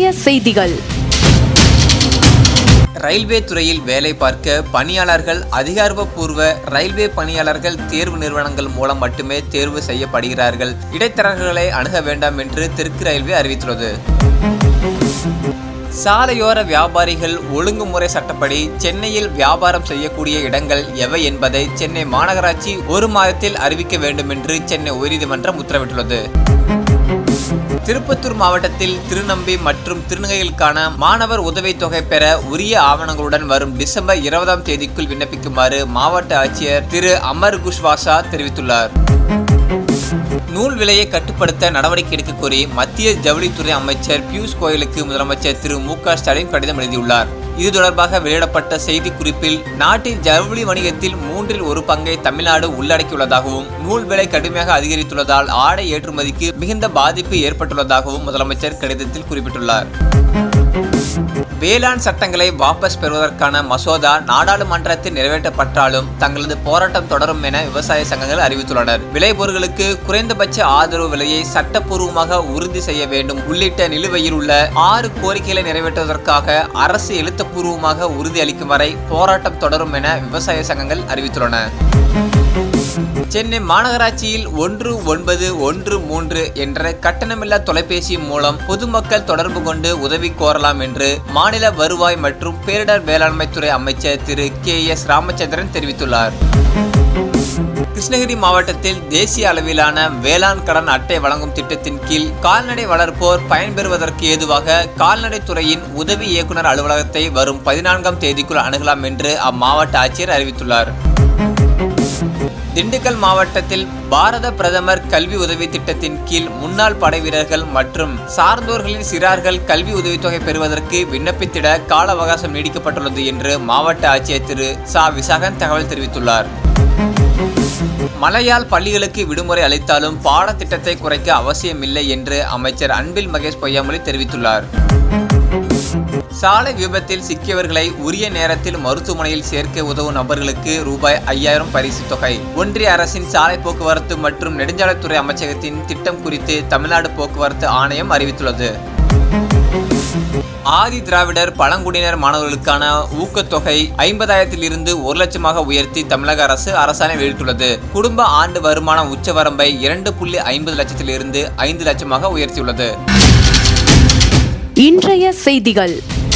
செய்திகள் ரயில்வே துறையில் வேலை பார்க்க பணியாளர்கள் அதிகாரப்பூர்வ ரயில்வே பணியாளர்கள் தேர்வு நிறுவனங்கள் மூலம் மட்டுமே தேர்வு செய்யப்படுகிறார்கள் இடைத்தரகர்களை அணுக வேண்டாம் என்று தெற்கு ரயில்வே அறிவித்துள்ளது சாலையோர வியாபாரிகள் ஒழுங்குமுறை சட்டப்படி சென்னையில் வியாபாரம் செய்யக்கூடிய இடங்கள் எவை என்பதை சென்னை மாநகராட்சி ஒரு மாதத்தில் அறிவிக்க வேண்டும் என்று சென்னை உயர்நீதிமன்றம் உத்தரவிட்டுள்ளது திருப்பத்தூர் மாவட்டத்தில் திருநம்பி மற்றும் திருநங்கைகளுக்கான மாணவர் உதவித்தொகை பெற உரிய ஆவணங்களுடன் வரும் டிசம்பர் இருபதாம் தேதிக்குள் விண்ணப்பிக்குமாறு மாவட்ட ஆட்சியர் திரு அமர் குஷ்வாசா தெரிவித்துள்ளார் நூல் விலையை கட்டுப்படுத்த நடவடிக்கை எடுக்க கோரி மத்திய ஜவுளித்துறை அமைச்சர் பியூஷ் கோயலுக்கு முதலமைச்சர் திரு மு க ஸ்டாலின் கடிதம் எழுதியுள்ளார் இது தொடர்பாக வெளியிடப்பட்ட செய்திக்குறிப்பில் நாட்டின் ஜவுளி வணிகத்தில் மூன்றில் ஒரு பங்கை தமிழ்நாடு உள்ளடக்கியுள்ளதாகவும் நூல் விலை கடுமையாக அதிகரித்துள்ளதால் ஆடை ஏற்றுமதிக்கு மிகுந்த பாதிப்பு ஏற்பட்டுள்ளதாகவும் முதலமைச்சர் கடிதத்தில் குறிப்பிட்டுள்ளார் வேளாண் சட்டங்களை வாபஸ் பெறுவதற்கான மசோதா நாடாளுமன்றத்தில் நிறைவேற்றப்பட்டாலும் தங்களது போராட்டம் தொடரும் என விவசாய சங்கங்கள் அறிவித்துள்ளனர் விளைபொருட்களுக்கு குறைந்தபட்ச ஆதரவு விலையை சட்டப்பூர்வமாக உறுதி செய்ய வேண்டும் உள்ளிட்ட நிலுவையில் உள்ள ஆறு கோரிக்கைகளை நிறைவேற்றுவதற்காக அரசு எழுத்துப்பூர்வமாக உறுதி அளிக்கும் வரை போராட்டம் தொடரும் என விவசாய சங்கங்கள் அறிவித்துள்ளன சென்னை மாநகராட்சியில் ஒன்று ஒன்பது ஒன்று மூன்று என்ற கட்டணமில்லா தொலைபேசி மூலம் பொதுமக்கள் தொடர்பு கொண்டு உதவி கோரலாம் என்று மாநில வருவாய் மற்றும் பேரிடர் வேளாண்மை துறை அமைச்சர் திரு கே எஸ் ராமச்சந்திரன் தெரிவித்துள்ளார் கிருஷ்ணகிரி மாவட்டத்தில் தேசிய அளவிலான வேளாண் கடன் அட்டை வழங்கும் திட்டத்தின் கீழ் கால்நடை வளர்ப்போர் பயன்பெறுவதற்கு ஏதுவாக கால்நடைத்துறையின் உதவி இயக்குனர் அலுவலகத்தை வரும் பதினான்காம் தேதிக்குள் அணுகலாம் என்று அம்மாவட்ட ஆட்சியர் அறிவித்துள்ளார் திண்டுக்கல் மாவட்டத்தில் பாரத பிரதமர் கல்வி உதவி திட்டத்தின் கீழ் முன்னாள் படை வீரர்கள் மற்றும் சார்ந்தோர்களின் சிறார்கள் கல்வி உதவித்தொகை பெறுவதற்கு விண்ணப்பித்திட கால அவகாசம் நீடிக்கப்பட்டுள்ளது என்று மாவட்ட ஆட்சியர் திரு சா விசாகன் தகவல் தெரிவித்துள்ளார் மழையால் பள்ளிகளுக்கு விடுமுறை அளித்தாலும் பாடத்திட்டத்தை குறைக்க அவசியமில்லை என்று அமைச்சர் அன்பில் மகேஷ் பொய்யாமொழி தெரிவித்துள்ளார் சாலை விபத்தில் சிக்கியவர்களை உரிய நேரத்தில் மருத்துவமனையில் சேர்க்க உதவும் நபர்களுக்கு ரூபாய் ஐயாயிரம் பரிசு தொகை ஒன்றிய அரசின் சாலை போக்குவரத்து மற்றும் நெடுஞ்சாலைத்துறை அமைச்சகத்தின் திட்டம் குறித்து தமிழ்நாடு போக்குவரத்து ஆணையம் அறிவித்துள்ளது ஆதி திராவிடர் பழங்குடியினர் மாணவர்களுக்கான ஊக்கத்தொகை ஐம்பதாயிரத்தில் இருந்து ஒரு லட்சமாக உயர்த்தி தமிழக அரசு அரசாணை வெளியிட்டுள்ளது குடும்ப ஆண்டு வருமான உச்சவரம்பை இரண்டு புள்ளி ஐம்பது லட்சத்திலிருந்து ஐந்து லட்சமாக உயர்த்தியுள்ளது இன்றைய செய்திகள்